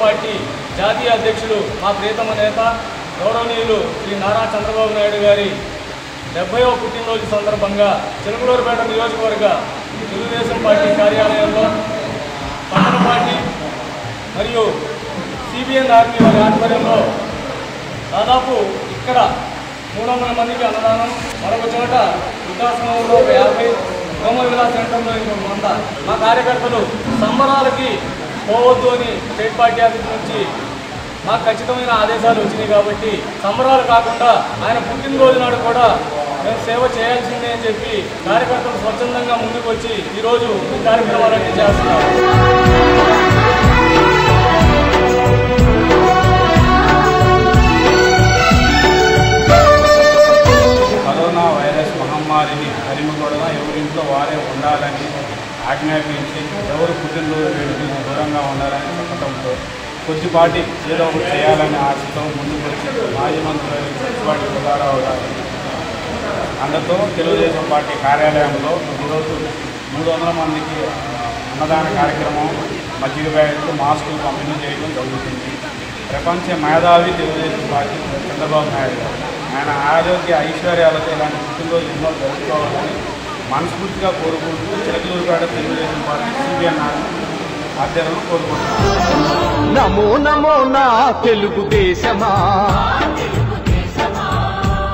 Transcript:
party జాతీయ అధ్యక్షులు మా ప్రియతమ నేత గౌరవనీయులు శ్రీ నారా చంద్రబాబు నాయుడు గారి డెబ్బైవ పుట్టినరోజు సందర్భంగా చిలకలూరుపేట నియోజకవర్గ తెలుగుదేశం పార్టీ కార్యాలయంలో పట్టణ పార్టీ మరియు సిబిఎన్ ఆర్మీ వారి ఆధ్వర్యంలో దాదాపు ఇక్కడ మూడు వందల మందికి అన్నదానం మరొక చోట వృద్ధాశ్రమంలో ఒక యాభై హోమ విలాస్ సెంటర్లో ఇంకొక వంద మా కార్యకర్తలు సంబరాలకి పోవద్దు అని స్టేట్ పార్టీ ఆఫీస్ నుంచి మాకు ఖచ్చితమైన ఆదేశాలు వచ్చినాయి కాబట్టి సంబరాలు కాకుండా ఆయన పుట్టినరోజు నాడు కూడా మేము సేవ చేయాల్సిందే అని చెప్పి కార్యకర్తలు స్వచ్ఛందంగా ముందుకు వచ్చి ఈరోజు ఈ కార్యక్రమాలన్నీ చేస్తున్నారు కరోనా వైరస్ మహమ్మారిని తరిమికొడగా ఎవరింట్లో వారే ఉండాలని ఆజ్ఞాపించి ఎవరు పుట్టినరోజు వేడుకలకు దూరంగా ఉండాలని చెప్పడంతో కొద్దిపాటి ఏదో ఒకటి చేయాలనే ఆశతో ముందుకు వచ్చి మాజీ మంత్రులు కొద్దిపాటి పుల్లారావు గారు అందరితో తెలుగుదేశం పార్టీ కార్యాలయంలో ఈరోజు మూడు వందల మందికి అన్నదాన కార్యక్రమం మజ్జిగ బ్యాగులు మాస్కులు పంపిణీ చేయడం జరుగుతుంది ప్రపంచ మేధావి తెలుగుదేశం పార్టీ చంద్రబాబు నాయుడు గారు ఆయన ఆరోగ్య ఐశ్వర్యాలతో ఇలాంటి పుట్టినరోజు ఎన్నో జరుపుకోవాలని మనస్ఫూర్తిగా కోరుకుంటూ చిలకలూరుపేట తెలుగుదేశం పార్టీ సిబిఎన్ ఆధ్వర్యంలో కోరుకుంటున్నాను నమో నమో నా తెలుగుదేశమా